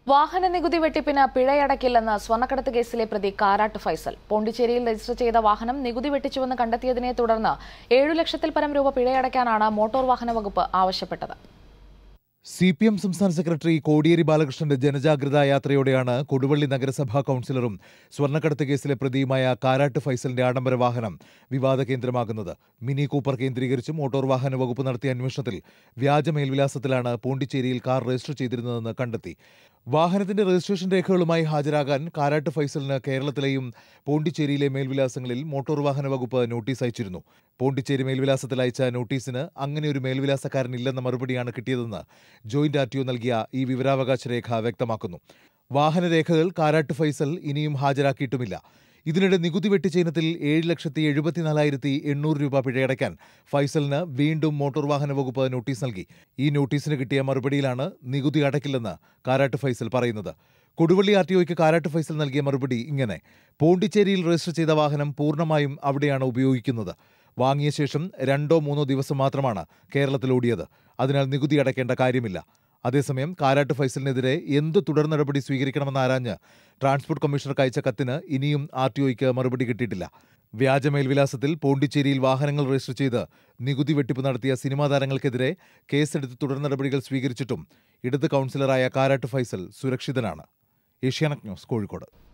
വാഹന നികുതി വെട്ടിപ്പിന് പിഴയടക്കില്ലെന്ന് സ്വർണ്ണക്കടത്ത് കേസിലെ പ്രതി കാരാട്ട് ഫൈസൽ പോണ്ടിച്ചേരിയിൽ രജിസ്റ്റർ ചെയ്ത വാഹനം നികുതി വെട്ടിച്ചുവെന്ന് കണ്ടെത്തിയതിനെ തുടർന്ന് ഏഴു ലക്ഷത്തിൽ പരം രൂപ പിഴയടയ്ക്കാനാണ് മോട്ടോർ വാഹന വകുപ്പ് ആവശ്യപ്പെട്ടത് സി പി എം സംസ്ഥാന സെക്രട്ടറി കോടിയേരി ബാലകൃഷ്ണന്റെ ജനജാഗ്രതാ യാത്രയോടെയാണ് കൊടുവള്ളി നഗരസഭാ കൌൺസിലറും സ്വർണ്ണക്കടത്ത് കേസിലെ പ്രതിയുമായ കാരാട്ട് ഫൈസലിന്റെ ആഡംബര വാഹനം വിവാദ കേന്ദ്രമാകുന്നത് മിനി കൂപ്പർ കേന്ദ്രീകരിച്ച് മോട്ടോർ വാഹന വകുപ്പ് നടത്തിയ അന്വേഷണത്തിൽ വ്യാജ മേൽവിലാസത്തിലാണ് പോണ്ടിച്ചേരിയിൽ കാർ രജിസ്റ്റർ ചെയ്തിരുന്നതെന്ന് കണ്ടെത്തി വാഹനത്തിന്റെ രജിസ്ട്രേഷൻ രേഖകളുമായി ഹാജരാകാൻ കാരാട്ട് ഫൈസലിന് കേരളത്തിലെയും പോണ്ടിച്ചേരിയിലെ മേൽവിലാസങ്ങളിൽ മോട്ടോർ വാഹന വകുപ്പ് നോട്ടീസ് അയച്ചിരുന്നു പോണ്ടിച്ചേരി മേൽവിലാസത്തിൽ അയച്ച നോട്ടീസിന് അങ്ങനെ ഒരു മേൽവിലാസക്കാരനില്ലെന്ന മറുപടിയാണ് കിട്ടിയതെന്ന് ജോയിന്റ് ആർ ടി ഒ നൽകിയ ഈ വിവരാവകാശ രേഖ വ്യക്തമാക്കുന്നു വാഹനരേഖകൾ കാരാട്ട് ഫൈസൽ ഇനിയും ഹാജരാക്കിയിട്ടുമില്ല ഇതിനിടെ നികുതി വെട്ടിച്ചയിനത്തിൽ ഏഴ് ലക്ഷത്തി എഴുപത്തിനാലായിരത്തി എണ്ണൂറ് രൂപ പിഴയടയ്ക്കാൻ ഫൈസലിന് വീണ്ടും മോട്ടോർ വാഹന വകുപ്പ് നോട്ടീസ് നൽകി ഈ നോട്ടീസിന് കിട്ടിയ മറുപടിയിലാണ് നികുതി അടയ്ക്കില്ലെന്ന് കാരാട്ട് ഫൈസൽ പറയുന്നത് കൊടുവള്ളി ആർ ടി ഒയ്ക്ക് കാരാട്ട് ഫൈസൽ നൽകിയ മറുപടി ഇങ്ങനെ പോണ്ടിച്ചേരിയിൽ രജിസ്റ്റർ ചെയ്ത വാഹനം പൂർണ്ണമായും അവിടെയാണ് ഉപയോഗിക്കുന്നത് വാങ്ങിയ ശേഷം രണ്ടോ മൂന്നോ ദിവസം മാത്രമാണ് കേരളത്തിൽ ഓടിയത് അതിനാൽ നികുതി അടയ്ക്കേണ്ട കാര്യമില്ല അതേസമയം കാരാട്ട് ഫൈസലിനെതിരെ എന്ത് തുടർ നടപടി സ്വീകരിക്കണമെന്ന് ആരാഞ്ഞ് ട്രാൻസ്പോർട്ട് കമ്മീഷണർക്ക് അയച്ച കത്തിന് ഇനിയും ആർ ടി ഒയ്ക്ക് മറുപടി കിട്ടിയിട്ടില്ല വ്യാജ മേൽവിലാസത്തിൽ പോണ്ടിച്ചേരിയിൽ വാഹനങ്ങൾ രജിസ്റ്റർ ചെയ്ത് നികുതി വെട്ടിപ്പ് നടത്തിയ സിനിമാ താരങ്ങൾക്കെതിരെ കേസെടുത്ത് തുടർ നടപടികൾ സ്വീകരിച്ചിട്ടും ഇടത് കൗൺസിലറായ കാരാട്ട് ഫൈസൽ സുരക്ഷിതനാണ് ഏഷ്യാനെറ്റ് ന്യൂസ് കോഴിക്കോട്